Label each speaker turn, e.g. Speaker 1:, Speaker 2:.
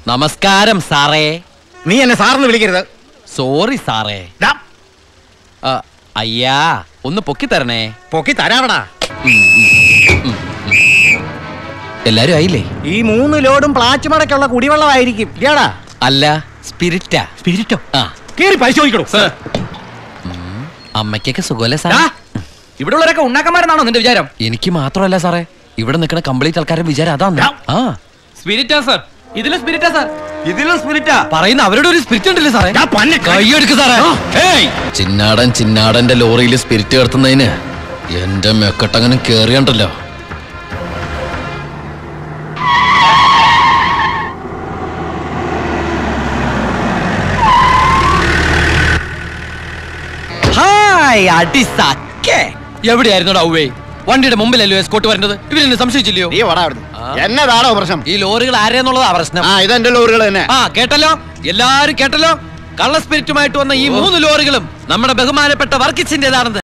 Speaker 1: നമസ്കാരം സാറേ
Speaker 2: നീ എന്നെ സാറിന് വിളിക്കരുത്
Speaker 1: സോറി സാറേ
Speaker 2: ഡാ,
Speaker 1: ആ, അയ്യാ ഒന്ന് പൊക്കി തരണേ
Speaker 2: പൊക്കി തരാവടാ
Speaker 1: എല്ലാരും ആയില്ലേ
Speaker 2: ഈ മൂന്ന് ലോഡും പ്ലാച്ചുമടക്കുള്ള കുടിവെള്ളമായിരിക്കും ഇയാടാ
Speaker 1: അല്ല സ്പിരിറ്റാ
Speaker 2: സ്പിരിറ്റോ
Speaker 1: ആ
Speaker 2: കേറി പരിശോധിക്കണോ
Speaker 1: അമ്മയ്ക്കൊക്കെ സുഖമല്ലേ സാർ
Speaker 3: ഇവിടെ ഉള്ളവരൊക്കെ ഉണ്ടാക്കന്മാരെന്നാണോ നിന്റെ വിചാരം
Speaker 1: എനിക്ക് മാത്രമല്ല സാറേ ഇവിടെ നിൽക്കുന്ന കംപ്ലീറ്റ് ആൾക്കാരുടെ വിചാരം അതാണ്
Speaker 2: ഡാ.
Speaker 1: ആ
Speaker 3: സ്പിരിറ്റാ സാർ ഇതിലും സ്പിരിറ്റാ സാർ ഇതിലും സ്പിരിറ്റാ
Speaker 1: പറയുന്ന അവരുടെ ഒരു സ്പിരിറ്റ് ഉണ്ടല്ലേ സാറേ
Speaker 2: ഡാ, പന്നി.
Speaker 1: കൈയെടുക്ക് സാറേ ഏയ് ചിന്നാടൻ ചിന്നാടന്റെ ലോറിയിൽ സ്പിരിറ്റ് കടത്തുന്നതിന് എന്റെ മെക്കട്ടങ്ങനെ കേറിയണ്ടല്ലോ ഹായ് അടി സക്കേ എവിടെയായിരുന്നു ഔവേ വണ്ടിയുടെ മുമ്പിലല്ലോ എസ്കോട്ട് വരുന്നത് ഇവരെന്നെ സംശയിച്ചില്ലയോ
Speaker 2: നീ വടാ അവിടുന്ന് എന്നതാണോ പ്രശ്നം
Speaker 1: ഈ ലോറികൾ ആരെന്നുള്ളതാ പ്രശ്നം
Speaker 2: ആ ഇതെന്റെ ലോറികൾ തന്നെ
Speaker 1: ആ കേട്ടല്ലോ എല്ലാരും കേട്ടല്ലോ കള്ള സ്പിരിറ്റുമായിട്ട് വന്ന ഈ മൂന്ന് ലോറികളും നമ്മുടെ ബഹുമാനപ്പെട്ട വർക്കിച്ചിന്റേതാണെന്ന്